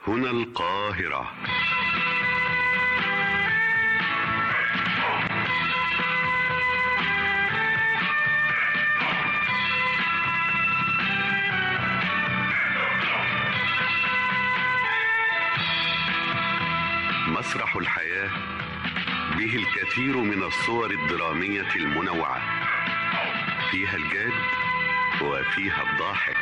هنا القاهرة مسرح الحياة به الكثير من الصور الدرامية المنوعة فيها الجاد وفيها الضاحك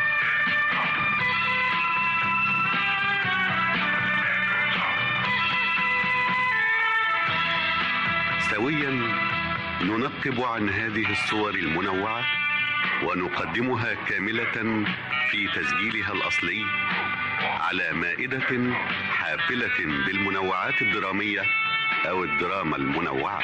سويا ننقب عن هذه الصور المنوعة ونقدمها كاملة في تسجيلها الأصلي على مائدة حافلة بالمنوعات الدرامية أو الدراما المنوعة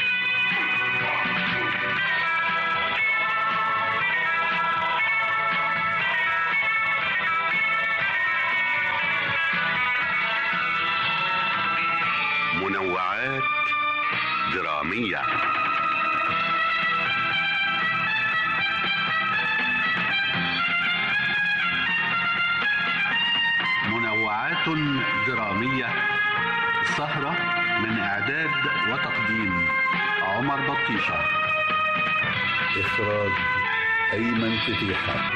منوعات درامية منوعات درامية سهرة من إعداد وتقديم عمر بطيشة إخراج أيمن فتيحة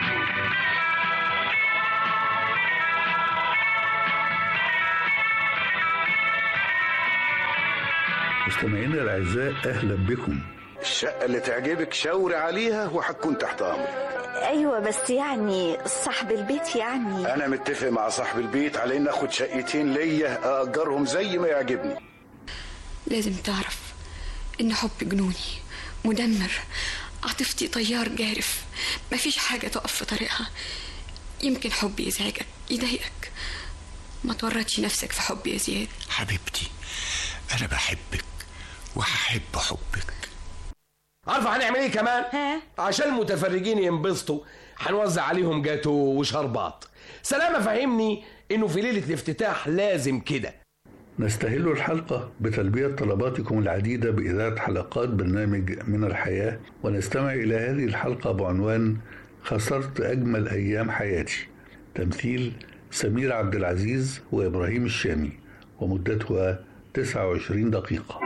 مستمعينا الأعزاء أهلا بكم الشقة اللي تعجبك شاوري عليها وهتكون تحت أمرك ايوه بس يعني صاحب البيت يعني أنا متفق مع صاحب البيت على إن آخد شقتين ليا أأجرهم زي ما يعجبني لازم تعرف إن حبي جنوني مدمر عاطفتي طيار جارف مفيش حاجة تقف في طريقها يمكن حبي يزعجك يضايقك ما تورطش نفسك في حبي يا زياد حبيبتي أنا بحبك وهحب حبك عارفه هنعمل ايه كمان ها؟ عشان المتفرجين ينبسطوا هنوزع عليهم جاتو وشربات سلامة فهمني انه في ليلة الافتتاح لازم كده نستهل الحلقة بتلبية طلباتكم العديدة بإذاعة حلقات برنامج من الحياة ونستمع إلى هذه الحلقة بعنوان خسرت أجمل أيام حياتي تمثيل سمير عبد العزيز وإبراهيم الشامي ومدتها 29 دقيقة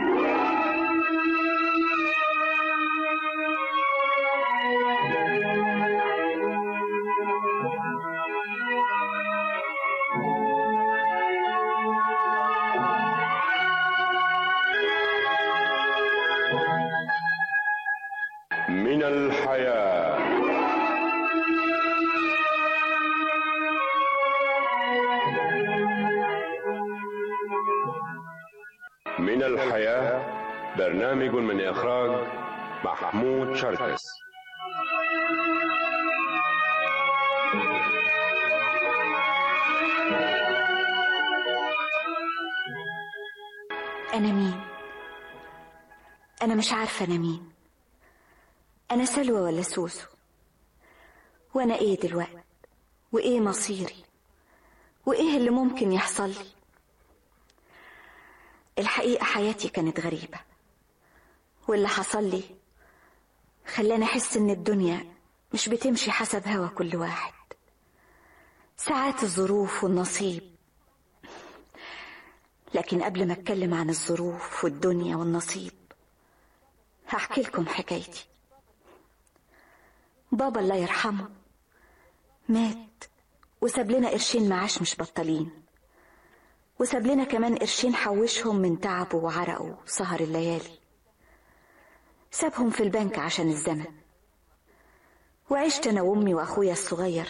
من الحياة من الحياة برنامج من إخراج محمود شركس انا مين انا مش عارفه انا مين انا سلوى ولا سوسو وانا ايه دلوقتي وايه مصيري وايه اللي ممكن يحصل لي الحقيقه حياتي كانت غريبه واللي حصل لي خلاني احس ان الدنيا مش بتمشي حسب هوا كل واحد ساعات الظروف والنصيب لكن قبل ما اتكلم عن الظروف والدنيا والنصيب هحكي لكم حكايتي بابا الله يرحمه مات وساب لنا قرشين معاش مش بطالين وساب لنا كمان قرشين حوشهم من تعبه وعرقه وسهر الليالي سابهم في البنك عشان الزمن وعشت انا وامي واخويا الصغير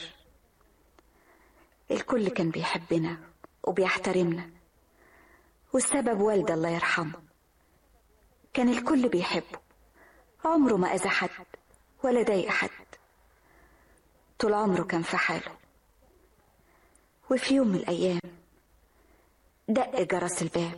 الكل كان بيحبنا وبيحترمنا والسبب والدي الله يرحمه كان الكل بيحبه عمره ما أذى حد ولا ضايق حد طول عمره كان في حاله وفي يوم من الأيام دق جرس الباب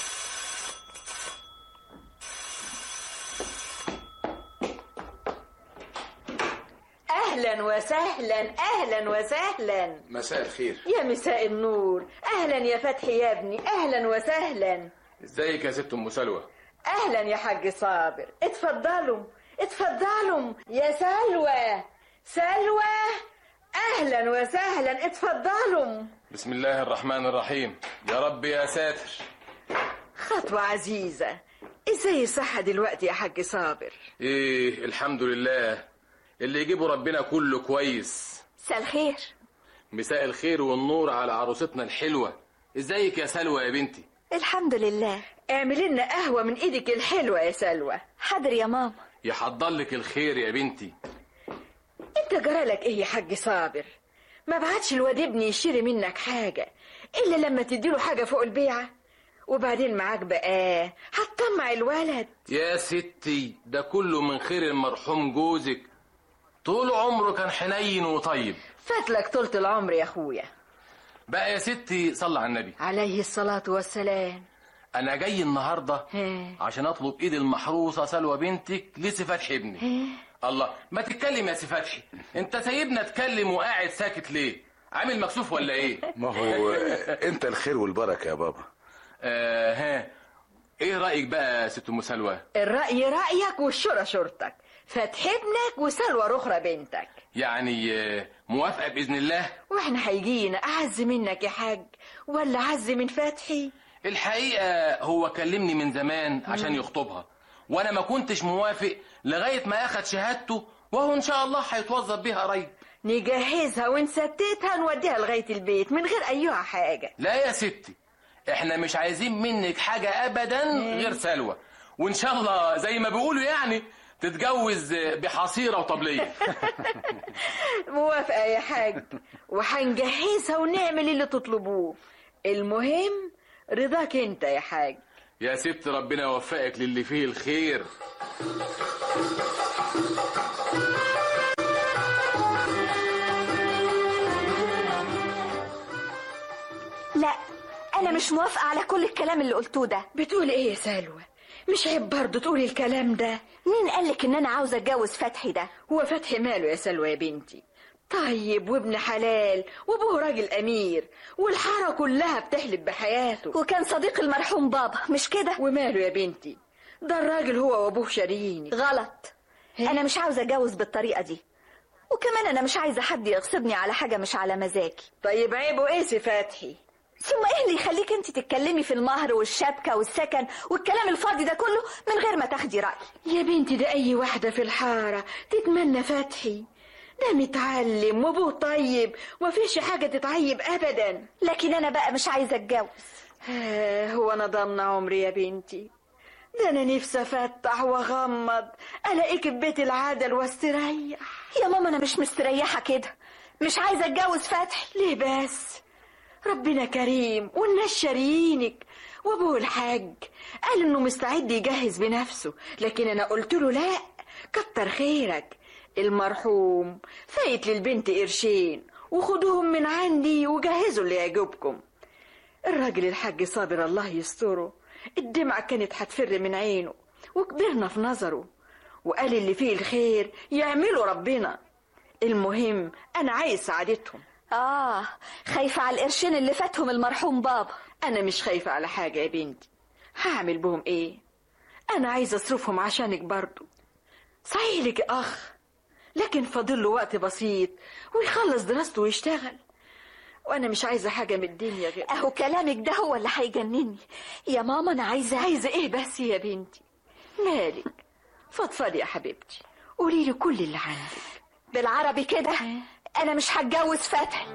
اهلا وسهلا اهلا وسهلا مساء الخير يا مساء النور اهلا يا فتحي يا ابني اهلا وسهلا ازيك يا ست ام سلوى اهلا يا حاج صابر اتفضلوا اتفضلوا يا سلوى سلوى اهلا وسهلا اتفضلوا بسم الله الرحمن الرحيم يا رب يا ساتر خطوة عزيزة ازاي الصحة دلوقتي يا حاج صابر ايه الحمد لله اللي يجيبه ربنا كله كويس مساء الخير مساء الخير والنور على عروستنا الحلوة ازيك يا سلوى يا بنتي الحمد لله اعملي لنا قهوة من ايدك الحلوة يا سلوى حاضر يا ماما يحضر لك الخير يا بنتي انت جرالك ايه يا حاج صابر ما بعتش الواد ابني يشتري منك حاجة الا لما تديله حاجة فوق البيعة وبعدين معاك بقى هتطمع الولد يا ستي ده كله من خير المرحوم جوزك طول عمره كان حنين وطيب فاتلك طولة العمر يا اخويا بقى يا ستي صلى على النبي عليه الصلاة والسلام انا جاي النهارده ها. عشان اطلب ايد المحروسه سلوى بنتك لسي فتحي ابني ها. الله ما تتكلم يا سي فتحي انت سايبنا اتكلم وقاعد ساكت ليه عامل مكسوف ولا ايه ما هو انت الخير والبركه يا بابا آه ها ايه رايك بقى يا ست ام سلوى الرأي رأيك والشورى شورتك فتح ابنك وسلوى رخرة بنتك يعني آه، موافقه باذن الله واحنا هيجينا اعز منك يا حاج ولا اعز من فتحي الحقيقه هو كلمني من زمان عشان يخطبها وانا ما كنتش موافق لغايه ما اخد شهادته وهو ان شاء الله هيتوظف بيها قريب نجهزها ونستتها نوديها لغاية البيت من غير أيها حاجة لا يا ستي احنا مش عايزين منك حاجة ابدا غير سلوى وان شاء الله زي ما بيقولوا يعني تتجوز بحصيرة وطبلية موافقة يا حاج وهنجهزها ونعمل اللي تطلبوه المهم رضاك انت يا حاج يا ست ربنا يوفقك للي فيه الخير لا انا مش موافقه على كل الكلام اللي قلتوه ده بتقول ايه يا سلوى مش عيب برضه تقولي الكلام ده مين قالك ان انا عاوزه اتجوز فتحي ده هو فتحي ماله يا سلوى يا بنتي طيب وابن حلال وابوه راجل امير والحاره كلها بتحلف بحياته وكان صديق المرحوم بابا مش كده وماله يا بنتي ده الراجل هو وابوه شاريني غلط انا مش عاوزه اتجوز بالطريقه دي وكمان انا مش عايزه حد يغصبني على حاجه مش على مزاجي طيب عيبه ايه سي فتحي ثم ايه اللي يخليك انت تتكلمي في المهر والشبكه والسكن والكلام الفاضي ده كله من غير ما تاخدي راي يا بنتي ده اي واحده في الحاره تتمنى فتحي ده متعلم وابوه طيب ومفيش حاجه تتعيب ابدا لكن انا بقى مش عايزه اتجوز آه هو انا ضامنه عمري يا بنتي ده انا نفسي افتح واغمض الاقيك في بيت العدل واستريح يا ماما انا مش مستريحه كده مش عايزه اتجوز فتحي ليه بس ربنا كريم والناس شاريينك وابوه الحاج قال انه مستعد يجهز بنفسه لكن انا قلت له لا كتر خيرك المرحوم فايت للبنت قرشين وخدوهم من عندي وجهزوا اللي يعجبكم الراجل الحاج صابر الله يستره الدمعة كانت هتفر من عينه وكبرنا في نظره وقال اللي فيه الخير يعمله ربنا المهم انا عايز سعادتهم اه خايفه على القرشين اللي فاتهم المرحوم بابا انا مش خايفة على حاجة يا بنتي هعمل بهم ايه انا عايزة اصرفهم عشانك برضو صحيح لك اخ لكن فاضل له وقت بسيط ويخلص دراسته ويشتغل وانا مش عايزة حاجة من الدنيا غير اهو كلامك ده هو اللي هيجنني يا ماما انا عايزه عايزة ايه بس يا بنتي مالك فضفضي يا حبيبتي قولي لي كل اللي عندك بالعربي كده انا مش هتجوز فتحي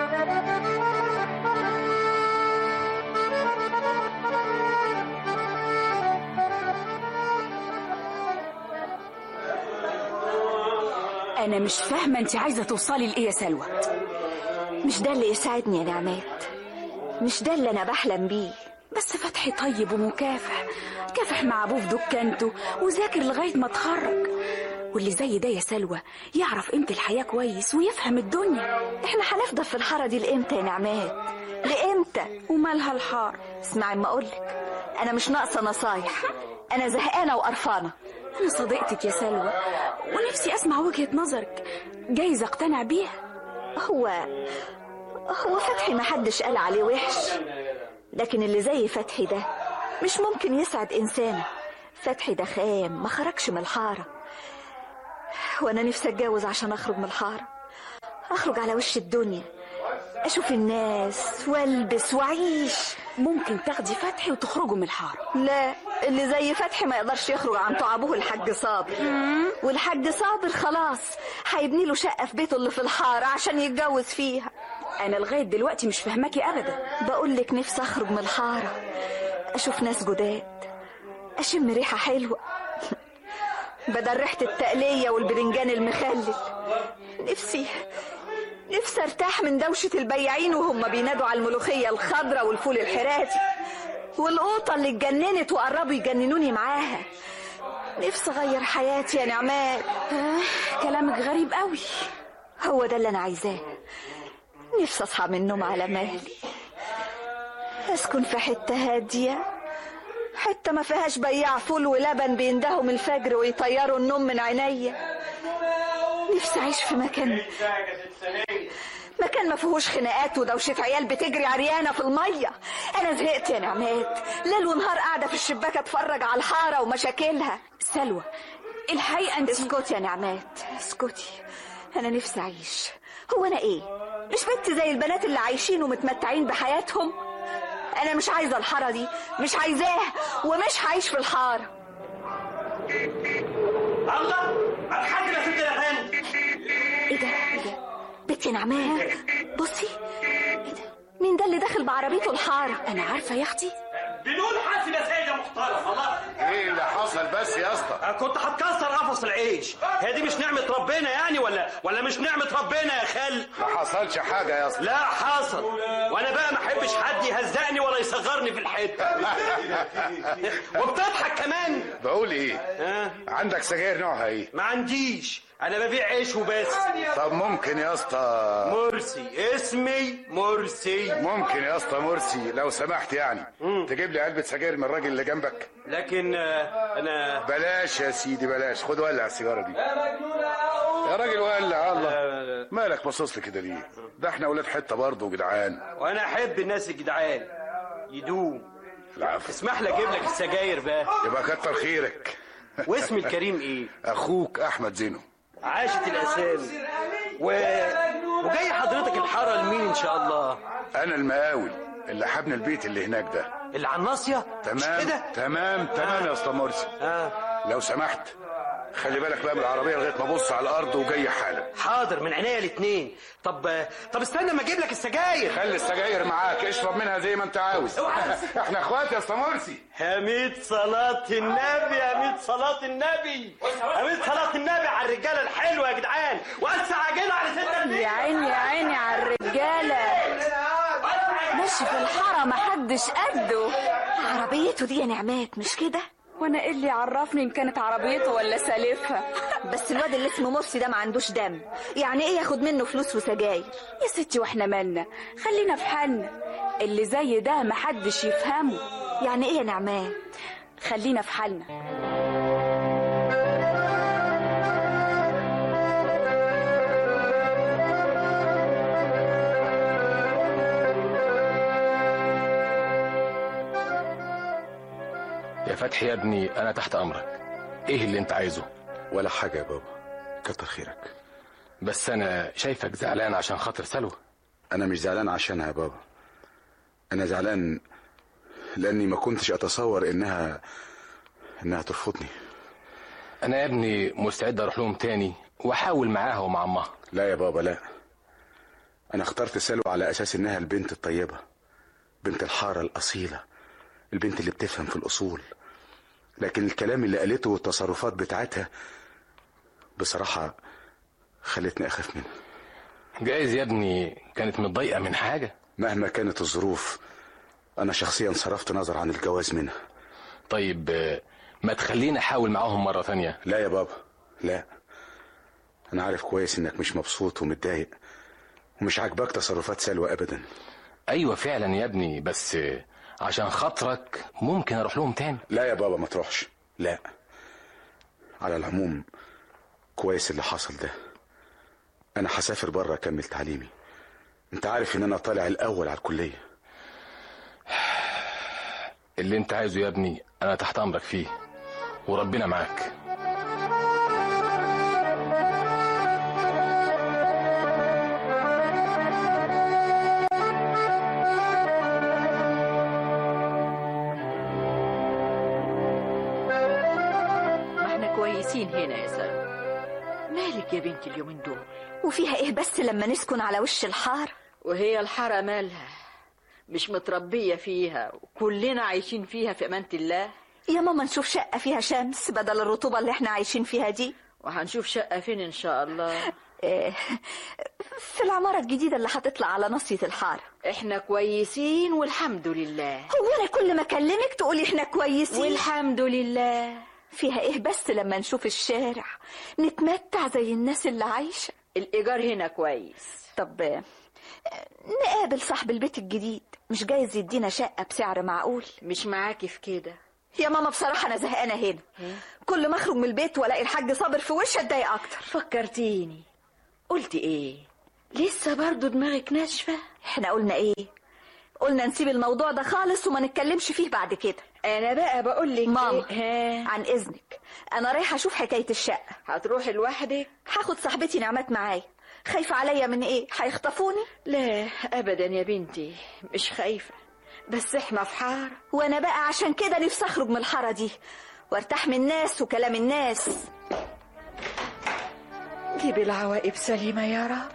انا مش فاهمه انت عايزه توصلي لايه يا سلوى مش ده اللي يساعدني يا نعمات مش ده اللي انا بحلم بيه بس فتحي طيب ومكافح كافح مع ابوه في دكانته وذاكر لغايه ما اتخرج واللي زي ده يا سلوى يعرف قيمه الحياه كويس ويفهم الدنيا احنا هنفضل في الحاره دي لامتى يا نعمات لامتى ومالها الحار اسمعي ما اقولك انا مش ناقصه نصايح انا زهقانه وقرفانه انا صديقتك يا سلوى ونفسي اسمع وجهه نظرك جايز اقتنع بيها هو هو فتحي ما حدش قال عليه وحش لكن اللي زي فتحي ده مش ممكن يسعد إنسان فتحي ده خام ما خرجش من الحارة وأنا نفسي أتجوز عشان أخرج من الحارة أخرج على وش الدنيا اشوف الناس والبس واعيش ممكن تاخدي فتحي وتخرجوا من الحارة لا اللي زي فتحي ما يقدرش يخرج عن طوع ابوه الحاج صابر والحاج صابر خلاص هيبني له شقه في بيته اللي في الحاره عشان يتجوز فيها انا لغايه دلوقتي مش فاهماكي ابدا بقول لك نفسي اخرج من الحاره اشوف ناس جداد اشم ريحه حلوه بدل ريحه التقليه والبرنجان المخلل نفسي نفسي ارتاح من دوشه البياعين وهم بينادوا على الملوخيه الخضراء والفول الحراتي والقوطه اللي اتجننت وقربوا يجننوني معاها نفسي اغير حياتي يا نعمات آه كلامك غريب قوي هو ده اللي انا عايزاه نفسي اصحى من النوم على مهلي اسكن في حته هاديه حته ما فيهاش بياع فول ولبن بيندهوا من الفجر ويطيروا النوم من عينيا نفسي اعيش في مكان مكان ما فيهوش خناقات ودوشه عيال بتجري عريانه في الميه انا زهقت يا نعمات ليل ونهار قاعده في الشباك اتفرج على الحاره ومشاكلها سلوى الحقيقه انت اسكتي يا نعمات اسكتي انا نفسي اعيش هو انا ايه مش بنت زي البنات اللي عايشين ومتمتعين بحياتهم انا مش عايزه الحاره دي مش عايزاه ومش هعيش في الحاره الله الحاج يا ست الافندي ايه ده ايه ده بنتي نعمات بصي ايه ده مين ده اللي داخل بعربيته الحاره انا عارفه يا اختي بدون حاسب يا سيدة محترم الله ايه اللي حصل بس يا اسطى كنت هتكسر قفص العيش هي دي مش نعمة ربنا يعني ولا ولا مش نعمة ربنا يا خال ما حصلش حاجه يا اسطى لا حصل وانا بقى ما احبش حد يهزقني ولا يصغرني في الحته وبتضحك كمان بقول ايه ها عندك سجاير نوعها ايه ما عنديش انا ببيع عيش وبس طب ممكن يا اسطى مرسي اسمي مرسي ممكن يا اسطى مرسي لو سمحت يعني تجيب لي علبه سجاير من الراجل اللي جنبك لكن آه، انا بلاش يا سيدي بلاش خد ولع السيجاره دي يا راجل ولع الله مالك باصص لي كده ليه ده احنا ولاد حته برضه جدعان وانا احب الناس الجدعان يدوم العفو اسمح لي اجيب لك السجاير بقى يبقى كتر خيرك واسم الكريم ايه اخوك احمد زينو عاشت الاسامي و... وجاي حضرتك الحاره لمين ان شاء الله انا المقاول اللي حبني البيت اللي هناك ده اللي على الناصيه مش تمام كده تمام تمام يا اسطى مرسي اه لو سمحت خلي بالك بقى من العربيه لغايه ما ابص على الارض وجاي حالا حاضر من عينيا الاثنين طب طب استنى ما اجيب لك السجاير خلي السجاير معاك اشرب منها زي ما انت عاوز احنا اخوات يا اسطى مرسي حميد صلاة النبي يا ميت صلاة النبي يا ميت صلاة النبي على الرجالة الحلوة يا جدعان وسع عجينة على ستة يا عيني يا عيني على الرجاله ماشي في الحاره محدش قده عربيته دي يا نعمات مش كده وانا ايه اللي يعرفني ان كانت عربيته ولا سالفها بس الواد اللي اسمه مرسي ده ما عندوش دم يعني ايه ياخد منه فلوس وسجاير يا ستي واحنا مالنا خلينا في حالنا اللي زي ده محدش يفهمه يعني ايه يا نعمات خلينا في حالنا يا فتحي يا ابني انا تحت امرك ايه اللي انت عايزه ولا حاجه يا بابا كتر خيرك بس انا شايفك زعلان عشان خاطر سلوى انا مش زعلان عشانها يا بابا انا زعلان لاني ما كنتش اتصور انها انها ترفضني انا يا ابني مستعد اروح لهم تاني واحاول معاها ومع امها لا يا بابا لا انا اخترت سلوى على اساس انها البنت الطيبه بنت الحاره الاصيله البنت اللي بتفهم في الاصول لكن الكلام اللي قالته والتصرفات بتاعتها بصراحه خلتني اخاف منها جايز يا ابني كانت متضايقه من حاجه مهما كانت الظروف انا شخصيا صرفت نظر عن الجواز منها طيب آه، ما تخليني احاول معاهم مره تانية لا يا بابا لا انا عارف كويس انك مش مبسوط ومتضايق ومش عاجباك تصرفات سلوى ابدا ايوه فعلا يا ابني بس آه، عشان خاطرك ممكن اروح لهم تاني لا يا بابا ما تروحش لا على العموم كويس اللي حصل ده انا هسافر بره اكمل تعليمي انت عارف ان انا طالع الاول على الكليه اللي انت عايزه يا ابني انا تحت امرك فيه وربنا معاك كويسين هنا يا سلوى مالك يا بنتي اليومين دول وفيها ايه بس لما نسكن على وش الحار وهي الحارة مالها مش متربية فيها وكلنا عايشين فيها في أمانة الله يا ماما نشوف شقة فيها شمس بدل الرطوبة اللي احنا عايشين فيها دي وهنشوف شقة فين إن شاء الله إيه، في العمارة الجديدة اللي هتطلع على ناصية الحارة احنا كويسين والحمد لله هو انا كل ما اكلمك تقولي احنا كويسين والحمد لله فيها ايه بس لما نشوف الشارع نتمتع زي الناس اللي عايشة الإيجار هنا كويس طب آه، نقابل صاحب البيت الجديد مش جايز يدينا شقة بسعر معقول مش معاكي في كده يا ماما بصراحة أنا زهقانة هنا كل ما أخرج من البيت وألاقي الحاج صابر في وشي أتضايق أكتر فكرتيني قلت ايه لسه برضو دماغك ناشفة احنا قلنا ايه قلنا نسيب الموضوع ده خالص وما نتكلمش فيه بعد كده انا بقى بقول لك ماما إيه؟ عن اذنك انا رايحه اشوف حكايه الشقه هتروحي لوحدك هاخد صاحبتي نعمات معايا خايفه عليا من ايه هيخطفوني لا ابدا يا بنتي مش خايفة بس احنا في حارة وانا بقى عشان كده نفسي اخرج من الحاره دي وارتاح من الناس وكلام الناس جيب العواقب سليمة يا رب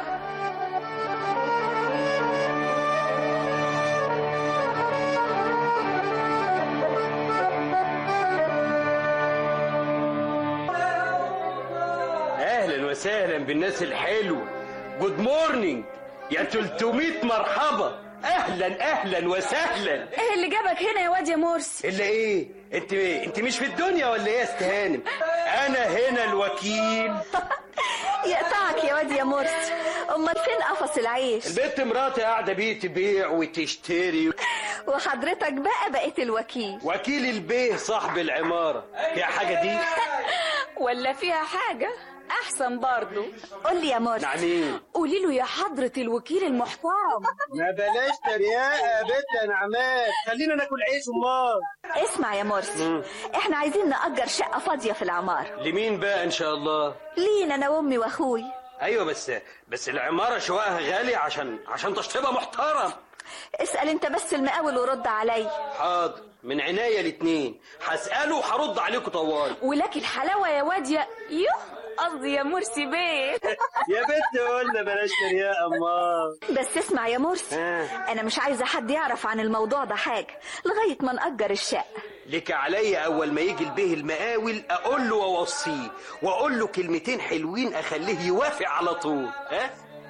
اهلا وسهلا بالناس الحلوه جود مورنينج يا 300 مرحبا اهلا اهلا وسهلا ايه اللي جابك هنا يا واد يا مرسي الا ايه انت انت مش في الدنيا ولا ايه يا استهانم انا هنا الوكيل يقطعك يا واد يا مرسي امال فين قفص العيش البنت مراتي قاعده بيه تبيع وتشتري وحضرتك بقى بقيت الوكيل وكيل البيه صاحب العماره يا حاجه دي ولا فيها حاجة أحسن برضو قول لي يا مرسي نعم ايه قولي له يا حضرة الوكيل المحترم ما بلاش تريقه يا بنت يا نعمات خلينا ناكل عيش امال اسمع يا مرسي احنا عايزين نأجر شقة فاضية في العمارة لمين بقى ان شاء الله لينا انا وامي واخوي ايوه بس بس العماره شققها غالي عشان عشان تشطيبها محترم اسأل انت بس المقاول ورد علي حاضر من عناية الاتنين هسأله وهرد عليكم طوال ولك الحلاوة يا واد يا يوه قصدي يا مرسي بيه يا بنت قلنا بلاش تريقة امال بس اسمع يا مرسي آه. انا مش عايزة حد يعرف عن الموضوع ده حاجة لغاية ما نأجر الشقة لك عليا اول ما يجي البيه المقاول اقول له واوصيه واقول له كلمتين حلوين اخليه يوافق على طول ها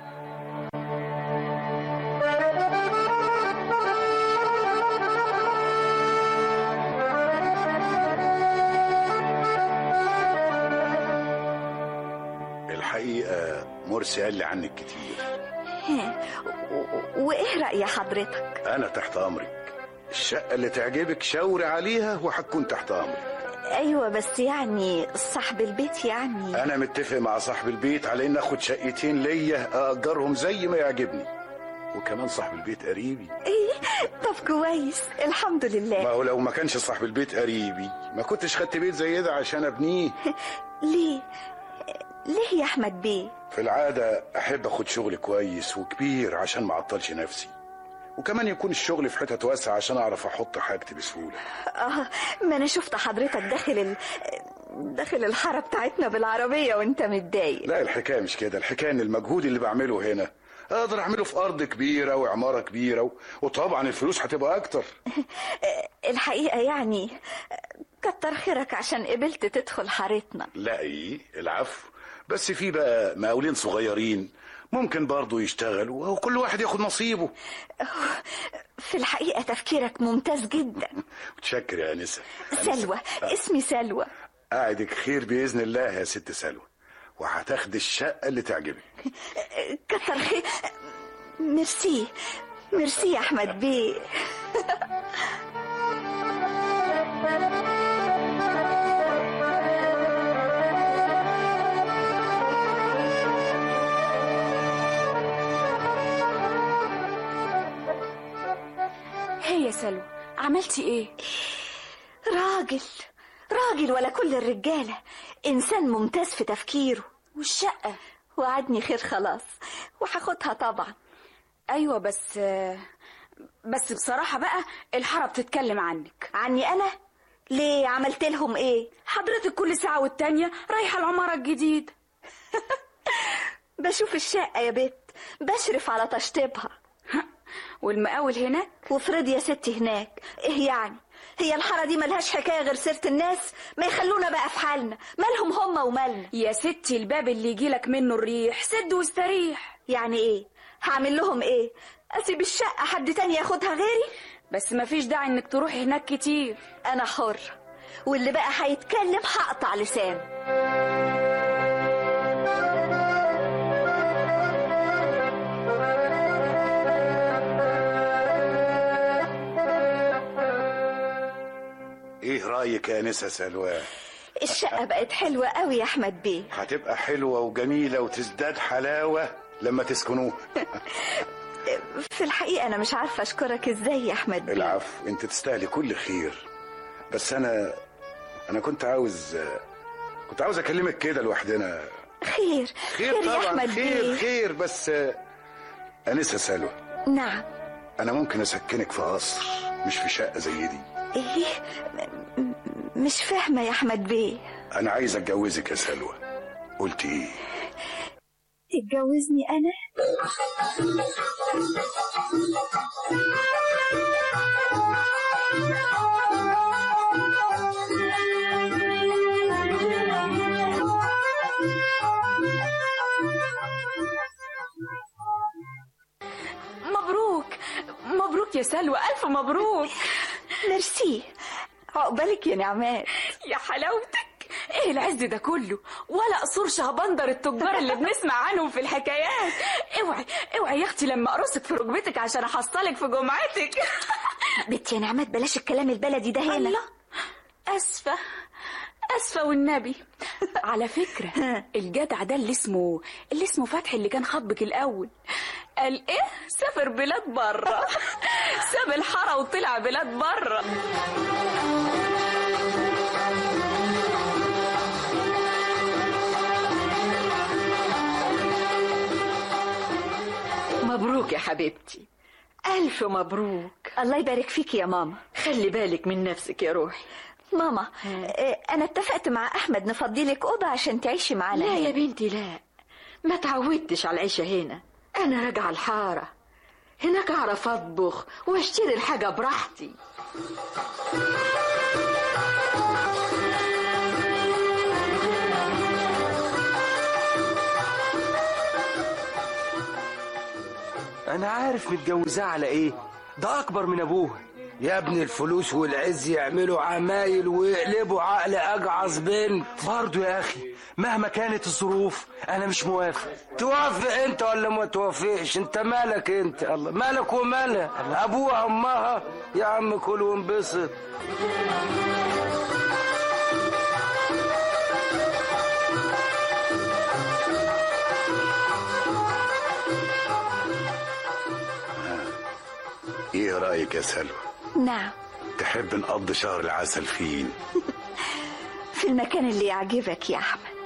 الحقيقة مرسي قال لي عنك كتير و- وايه رأي حضرتك أنا تحت أمرك الشقة اللي تعجبك شاوري عليها وهتكون تحت أمرك ايوه بس يعني صاحب البيت يعني أنا متفق مع صاحب البيت على إن آخد شقتين ليا أأجرهم زي ما يعجبني وكمان صاحب البيت قريبي ايه طب كويس الحمد ما لله هو لو ما كانش صاحب البيت قريبي ما كنتش خدت بيت زي ده عشان أبنيه ليه ليه يا احمد بيه في العادة أحب أخد شغل كويس وكبير عشان ما أعطلش نفسي وكمان يكون الشغل في حتت واسعة عشان أعرف أحط حاجتي بسهولة اه ما انا شفت حضرتك داخل ال... داخل الحاره بتاعتنا بالعربيه وانت متضايق لا الحكاية مش كده الحكاية إن المجهود اللي بعمله هنا أقدر أعمله في أرض كبيرة وعمارة كبيرة و... وطبعا الفلوس هتبقى أكتر الحقيقه يعني كتر خيرك عشان قبلت تدخل حارتنا لا إيه العفو بس في بقى مقاولين صغيرين ممكن برضه يشتغلوا وكل واحد ياخد نصيبه في الحقيقه تفكيرك ممتاز جدا متشكر يا أنسة سلوى اسمي سلوى قاعدك خير بإذن الله يا ست سلوى وهتاخد الشقة اللي تعجبك كتر خير ميرسي ميرسي يا احمد بيه هي يا سلوى عملتي ايه راجل راجل ولا كل الرجاله انسان ممتاز في تفكيره والشقة وعدني خير خلاص وهاخدها طبعا ايوه بس بس بصراحة بقى الحارة بتتكلم عنك عني انا ليه عملت لهم ايه حضرتك كل ساعة والتانية رايحة العمارة الجديدة بشوف الشقة يا بت بشرف على تشطيبها والمقاول هناك وافرض يا ستي هناك ايه يعني هي الحارة دي ملهاش حكاية غير سيرة الناس ما يخلونا بقى في حالنا مالهم هما ومالنا يا ستي الباب اللي يجيلك منه الريح سد واستريح يعني ايه هعمل لهم ايه اسيب الشقة حد تاني ياخدها غيري بس مفيش داعي انك تروحي هناك كتير انا حر واللي بقى هيتكلم هقطع لسانه ايه رايك يا انسه سلوى الشقة بقت حلوة قوي يا احمد بيه هتبقى حلوه وجميله وتزداد حلاوه لما تسكنوها في الحقيقة انا مش عارفة اشكرك ازاي يا احمد بيه العفو انت تستاهلي كل خير بس انا انا كنت عاوز كنت عاوز اكلمك كده لوحدنا خير خير يا طبعا احمد خير بيه خير بس انسه سلوى نعم انا ممكن اسكنك في قصر مش في شقه زي دي ايه م- م- مش فاهمة يا احمد بيه انا عايز اتجوزك يا سلوى قلت ايه تتجوزني انا مبروك مبروك يا سلوى ألف مبروك ميرسي عقبالك يا نعمات يا حلاوتك ايه العز ده كله ولا قصور شهبندر التجار اللي بنسمع عنهم في الحكايات اوعي اوعي يا اختي لما اقرصك في ركبتك عشان احصلك في جمعتك بنت يا نعمات بلاش الكلام البلدي ده هنا الله اسفه اسفه والنبي على فكره الجدع ده اللي اسمه اللي اسمه فتحي اللي كان خطبك الاول قال ايه سافر بلاد بره ساب الحاره وطلع بلاد بره مبروك يا حبيبتي ألف مبروك الله يبارك فيك يا ماما خلي بالك من نفسك يا روحي ماما آه، انا اتفقت مع احمد نفضي لك اوضه عشان تعيشي معانا لا هنا. يا بنتي لا ما تعودتش على العيشة هنا أنا راجعة الحارة هناك أعرف أطبخ وأشتري الحاجة براحتي انا عارف متجوزاه على ايه ده اكبر من ابوها يا ابني الفلوس والعز يعملوا عمايل ويقلبوا عقل اجعص بنت برضه يا اخي مهما كانت الظروف انا مش موافق توافق انت ولا ما توافقش انت مالك انت الله مالك ومالها ابوها امها يا عم كل وانبسط ايه رايك يا سلوى نعم تحب نقضي شهر العسل فين في المكان اللي يعجبك يا احمد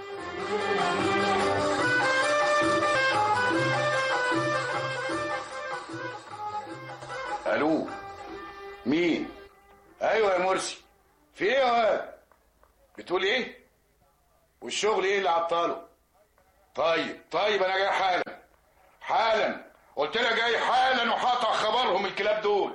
الو مين ايوه يا مرسي في ايه يا واد بتقول ايه والشغل ايه اللي عطاله طيب طيب انا جاي حالا حالا قلت لك جاي حالا وهقطع خبرهم الكلاب دول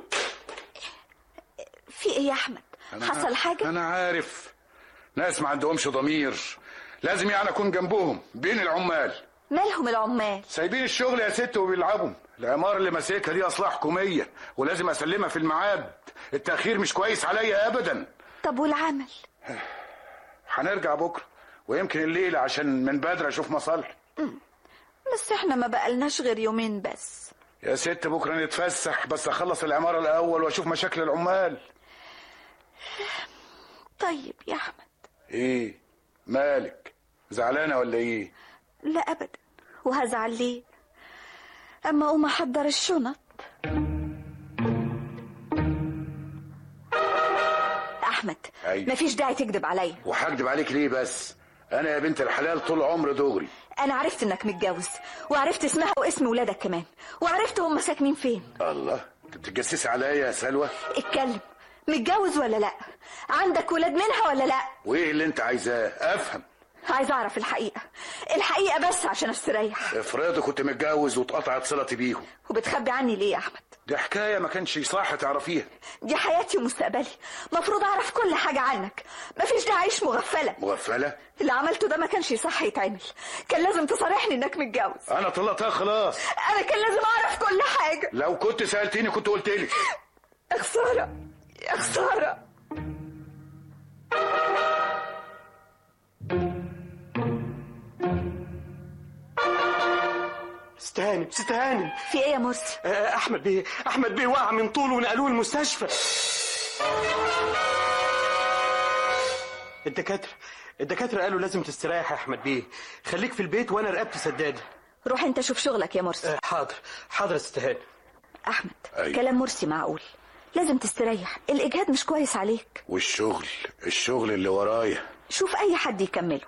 في ايه يا احمد حصل حاجه انا عارف ناس ما عندهمش ضمير لازم يعني اكون جنبهم بين العمال مالهم العمال سايبين الشغل يا ست وبيلعبوا العمارة اللي ماسكها دي اصلها حكومية ولازم اسلمها في الميعاد التأخير مش كويس عليا ابدا طب والعمل هنرجع بكرة ويمكن الليلة عشان من بدري اشوف مصالحي بس احنا ما بقالناش غير يومين بس يا ست بكرة نتفسح بس اخلص العمارة الاول واشوف مشاكل العمال طيب يا احمد ايه مالك زعلانة ولا ايه لا ابدا وهزعل ليه اما اقوم احضر الشنط احمد أيوة. مفيش داعي تكذب عليا وهكدب عليك ليه بس انا يا بنت الحلال طول عمري دغري انا عرفت انك متجوز وعرفت اسمها واسم ولادك كمان وعرفت هم ساكنين فين الله انت بتتجسسي عليا يا سلوى اتكلم متجوز ولا لا عندك ولاد منها ولا لا وايه اللي انت عايزاه افهم عايزه اعرف الحقيقه الحقيقه بس عشان استريح افرضي كنت متجوز واتقطعت صلتي بيهم وبتخبي عني ليه يا احمد دي حكايه ما كانش صح تعرفيها دي حياتي ومستقبلي مفروض اعرف كل حاجه عنك مفيش داعي اعيش مغفله مغفله اللي عملته ده ما كانش صح يتعمل كان لازم تصارحني انك متجوز انا طلقتها خلاص انا كان لازم اعرف كل حاجه لو كنت سالتيني كنت قلت لك يا خساره يا خساره استهانم استهانم في ايه يا مرسي آه، احمد بيه احمد بيه وقع من طوله ونقلوه المستشفى الدكاتره الدكاتره قالوا لازم تستريح يا احمد بيه خليك في البيت وانا رقبتي سداده روح انت شوف شغلك يا مرسي آه، حاضر حاضر يا ست هانم احمد أيوة. كلام مرسي معقول لازم تستريح الاجهاد مش كويس عليك والشغل الشغل اللي ورايا شوف اي حد يكمله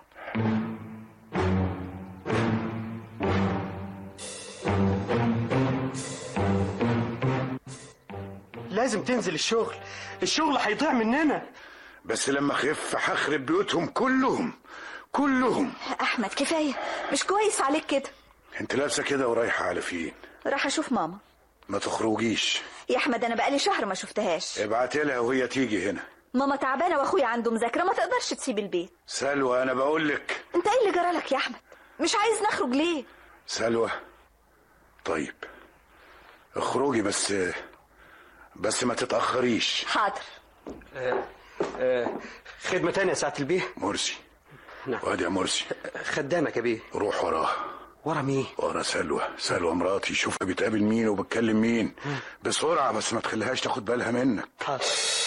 لازم تنزل الشغل الشغل هيضيع مننا بس لما اخف هخرب بيوتهم كلهم كلهم احمد كفايه مش كويس عليك كده انت لابسه كده ورايحه على فين راح اشوف ماما ما تخرجيش يا احمد انا بقالي شهر ما شفتهاش ابعتي لها وهي تيجي هنا ماما تعبانه واخويا عنده مذاكره ما تقدرش تسيب البيت سلوى انا بقول لك انت ايه اللي جرالك يا احمد مش عايز نخرج ليه سلوى طيب اخرجي بس بس ما تتاخريش حاضر آه، آه، خدمه تانية يا سعاده البيه مرسي نعم وادي يا مرسي خدامك يا بيه روح وراها ورا مين ورا سلوى سلوى مراتي شوفها بتقابل مين وبتكلم مين بسرعه بس ما تخليهاش تاخد بالها منك حاضر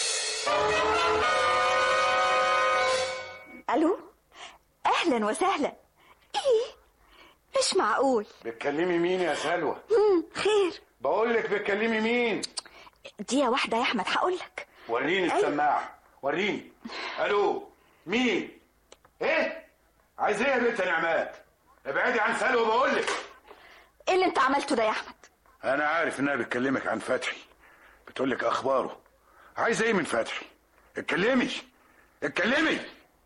الو اهلا وسهلا ايه مش معقول بتكلمي مين يا سلوى مم. خير بقول لك بتكلمي مين دقيقه واحده يا احمد هقول لك وريني أيوة. السماعه وريني الو مين ايه عايز ايه يا بنت نعمات ابعدي عن سلوى بقول لك ايه اللي انت عملته ده يا احمد انا عارف انها بتكلمك عن فتحي بتقول لك اخباره عايزه ايه من فتحي اتكلمي اتكلمي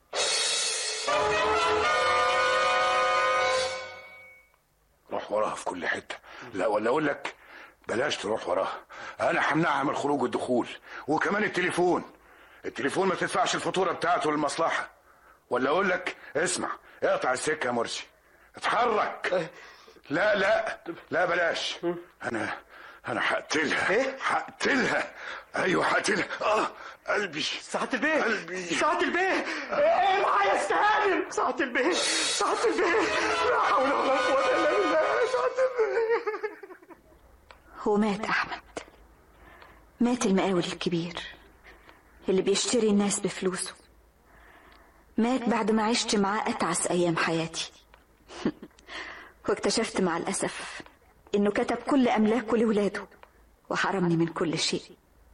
روح وراها في كل حته لا ولا اقول لك بلاش تروح وراها انا همنعها من الخروج والدخول وكمان التليفون التليفون ما تدفعش الفاتوره بتاعته للمصلحه ولا اقول لك اسمع اقطع السكه يا مرسي اتحرك لا لا لا بلاش انا انا هقتلها إيه؟ هقتلها ايوه هقتلها اه قلبي سعاده البيه قلبي سعاده البيه ايه معايا استهانم سعاده البيه سعاده البيه لا حول ولا قوه الا بالله سعاده البيه ومات احمد مات المقاول الكبير اللي بيشتري الناس بفلوسه مات بعد ما عشت معاه اتعس ايام حياتي واكتشفت مع الاسف انه كتب كل املاكه لولاده وحرمني من كل شيء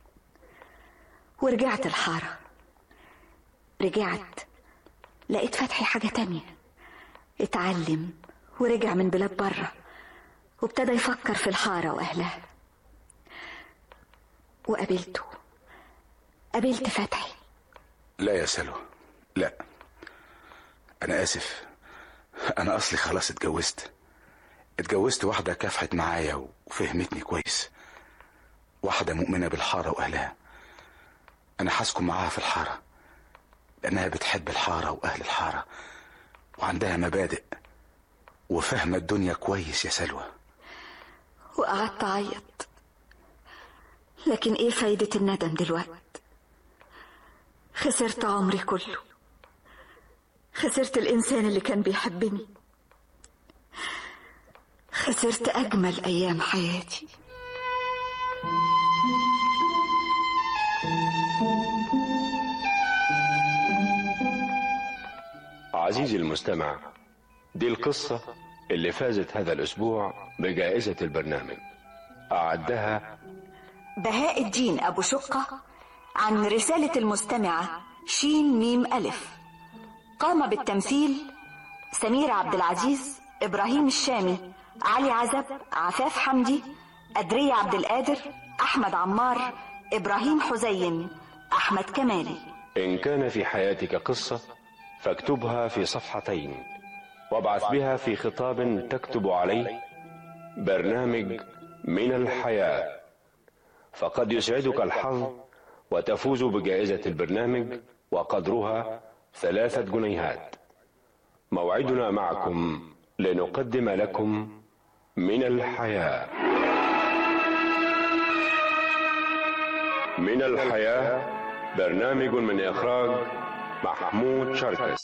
ورجعت الحاره رجعت لقيت فتحي حاجه تانية اتعلم ورجع من بلاد بره وابتدى يفكر في الحارة وأهلها وقابلته قابلت فتحي لا يا سلوى لا انا اسف انا اصلي خلاص اتجوزت اتجوزت واحده كافحت معايا وفهمتني كويس واحده مؤمنه بالحاره واهلها انا هسكن معاها في الحاره لانها بتحب الحاره واهل الحاره وعندها مبادئ وفاهمه الدنيا كويس يا سلوى وقعدت أعيط لكن إيه فايدة الندم دلوقت خسرت عمري كله خسرت الإنسان اللي كان بيحبني خسرت أجمل أيام حياتي عزيزي المستمع دي القصة اللي فازت هذا الأسبوع بجائزة البرنامج أعدها بهاء الدين أبو شقة عن رسالة المستمعة شين ميم ألف قام بالتمثيل سمير عبد العزيز إبراهيم الشامي علي عزب عفاف حمدي أدرية عبد القادر أحمد عمار إبراهيم حزين أحمد كمالي إن كان في حياتك قصة فاكتبها في صفحتين وابعث بها في خطاب تكتب عليه برنامج من الحياة فقد يسعدك الحظ وتفوز بجائزة البرنامج وقدرها ثلاثة جنيهات موعدنا معكم لنقدم لكم من الحياة من الحياة برنامج من إخراج محمود شركس